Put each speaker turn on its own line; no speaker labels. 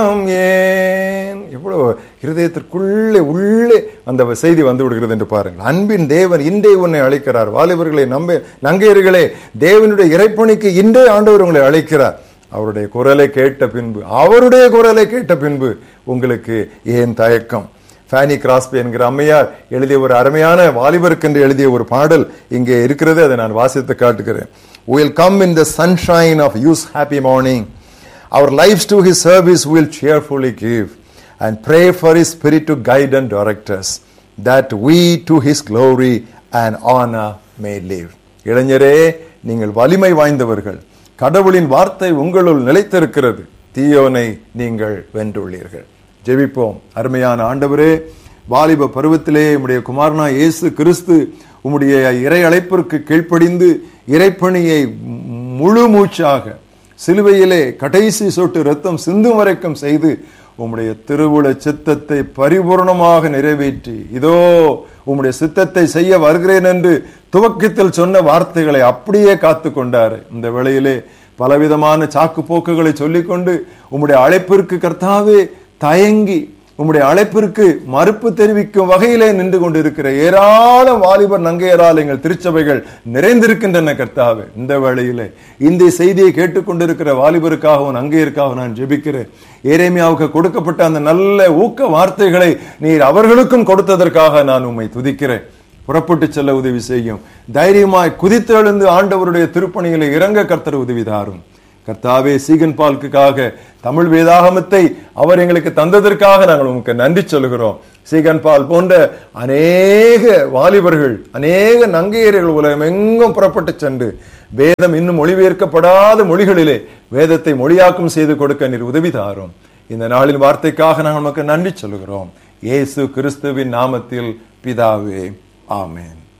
ஏன் எவ்வளவு இருதயத்திற்குள்ளே உள்ளே அந்த செய்தி வந்து விடுகிறது என்று பாருங்கள் அன்பின் தேவன் இன்றே உன்னை அழைக்கிறார் வாலிபர்களை நம்ப நங்கையர்களே தேவனுடைய இறைப்பணிக்கு இன்றே ஆண்டவர் உங்களை அழைக்கிறார் அவருடைய குரலை கேட்ட பின்பு அவருடைய குரலை கேட்ட பின்பு உங்களுக்கு ஏன் தயக்கம் ஃபேனி கிராஸ்பி என்கிற அம்மையார் எழுதிய ஒரு அருமையான வாலிபருக்கென்று எழுதிய ஒரு பாடல் இங்கே இருக்கிறது அதை நான் வாசித்து காட்டுகிறேன் will come in the sunshine of youth's happy morning our lives to his service will cheerfully give and pray for his spirit to guide and direct us that we to his glory and honor may live இளைஞரே நீங்கள் வலிமை வாய்ந்தவர்கள் கடவுளின் வார்த்தை உங்களுள் நிலைத்திருக்கிறது தீயோனை நீங்கள் வென்றுள்ளீர்கள் ஜெபிப்போம் அருமையான ஆண்டவரே வாலிப பருவத்திலே உம்முடைய குமாரனா இயேசு கிறிஸ்து உம்முடைய இறை அழைப்பிற்கு கீழ்ப்படிந்து இறைப்பணியை முழு மூச்சாக சிலுவையிலே கடைசி சொட்டு ரத்தம் சிந்தும் வரைக்கும் செய்து உம்முடைய திருவுள சித்தத்தை பரிபூர்ணமாக நிறைவேற்றி இதோ உம்முடைய சித்தத்தை செய்ய வருகிறேன் என்று துவக்கத்தில் சொன்ன வார்த்தைகளை அப்படியே காத்து கொண்டாரு இந்த வேளையிலே பலவிதமான சாக்கு போக்குகளை சொல்லிக்கொண்டு உம்முடைய அழைப்பிற்கு கர்த்தாவே தயங்கி உம்முடைய அழைப்பிற்கு மறுப்பு தெரிவிக்கும் வகையிலே நின்று கொண்டிருக்கிற ஏராளம் வாலிபர் நங்கையரால் எங்கள் திருச்சபைகள் நிறைந்திருக்கின்றன கர்த்தாவே இந்த வேளையிலே இந்த செய்தியை கேட்டுக்கொண்டிருக்கிற வாலிபருக்காகவும் நங்கையருக்காகவும் நான் ஜெபிக்கிறேன் ஏரேமியாவுக்கு கொடுக்கப்பட்ட அந்த நல்ல ஊக்க வார்த்தைகளை நீர் அவர்களுக்கும் கொடுத்ததற்காக நான் உம்மை துதிக்கிறேன் புறப்பட்டு செல்ல உதவி செய்யும் தைரியமாய் குதித்தெழுந்து ஆண்டவருடைய திருப்பணிகளை இறங்க கர்த்தர் உதவி தாரும் கர்த்தாவே சீகன் பால்க்குக்காக தமிழ் வேதாகமத்தை அவர் எங்களுக்கு தந்ததற்காக நாங்கள் உமக்கு நன்றி சொல்கிறோம் சீகன் பால் போன்ற அநேக வாலிபர்கள் அநேக நங்கையர்கள் உலகம் எங்கும் புறப்பட்டு சென்று வேதம் இன்னும் மொழிபெயர்க்கப்படாத மொழிகளிலே வேதத்தை மொழியாக்கம் செய்து கொடுக்க நீர் உதவி தாரும் இந்த நாளின் வார்த்தைக்காக நாங்கள் உமக்கு நன்றி சொல்கிறோம் இயேசு கிறிஸ்துவின் நாமத்தில் பிதாவே ஆமென்